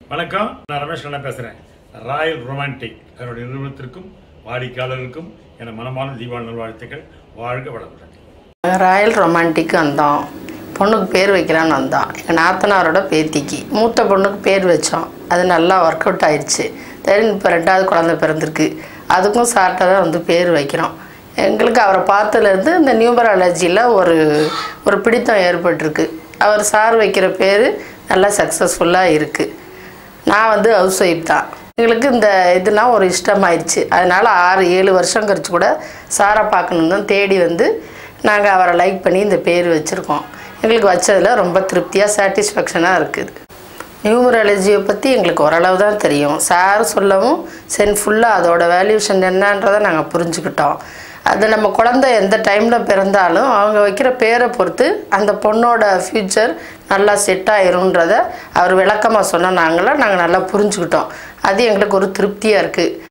வணக்கம் நான் ரமேஷ் கண்ணா பேசுகிறேன் ராயல் ரொமான்டிக் அதனுடைய நிறுவனத்திற்கும் வாடிக்கையாளர்களுக்கும் என மனமான தீபாவளி நல்வாழ்த்துக்கள் வாழ்க வளமுடன் ராயல் ரொமான்டிக் வந்தோம் பொண்ணுக்கு பேர் வைக்கலான்னு வந்தோம் எங்கள் நாத்தனாரோட பேத்திக்கு மூத்த பொண்ணுக்கு பேர் வச்சோம் அது நல்லா ஒர்க் அவுட் ஆயிடுச்சு தென் இப்போ ரெண்டாவது குழந்தை பிறந்திருக்கு அதுக்கும் சார்ட்டாக தான் வந்து பேர் வைக்கிறோம் எங்களுக்கு அவரை பார்த்ததுலேருந்து இந்த நியூமராலஜியில் ஒரு ஒரு பிடித்தம் ஏற்பட்டிருக்கு அவர் சார் வைக்கிற பேர் நல்லா சக்ஸஸ்ஃபுல்லாக இருக்குது நான் வந்து ஹவுஸ் ஒய்ஃப் தான் எங்களுக்கு இந்த இதெல்லாம் ஒரு இஷ்டமாயிடுச்சு அதனால் ஆறு ஏழு வருஷம் கழிச்சு கூட சாரை பார்க்கணுன்னு தான் தேடி வந்து நாங்கள் அவரை லைக் பண்ணி இந்த பேர் வச்சுருக்கோம் எங்களுக்கு வச்சதில் ரொம்ப திருப்தியாக சாட்டிஸ்ஃபேக்ஷனாக இருக்குது நியூமராலஜியை பற்றி எங்களுக்கு ஓரளவு தான் தெரியும் சார் சொல்லவும் சரி ஃபுல்லாக அதோட வேல்யூஷன் என்னன்றதை நாங்கள் புரிஞ்சுக்கிட்டோம் அது நம்ம குழந்தை எந்த டைமில் பிறந்தாலும் அவங்க வைக்கிற பேரை பொறுத்து அந்த பொண்ணோட ஃப்யூச்சர் நல்லா செட் ஆயிருன்றத அவர் விளக்கமாக சொன்ன நாங்களாம் நாங்கள் நல்லா புரிஞ்சுக்கிட்டோம் அது எங்களுக்கு ஒரு திருப்தியாக இருக்குது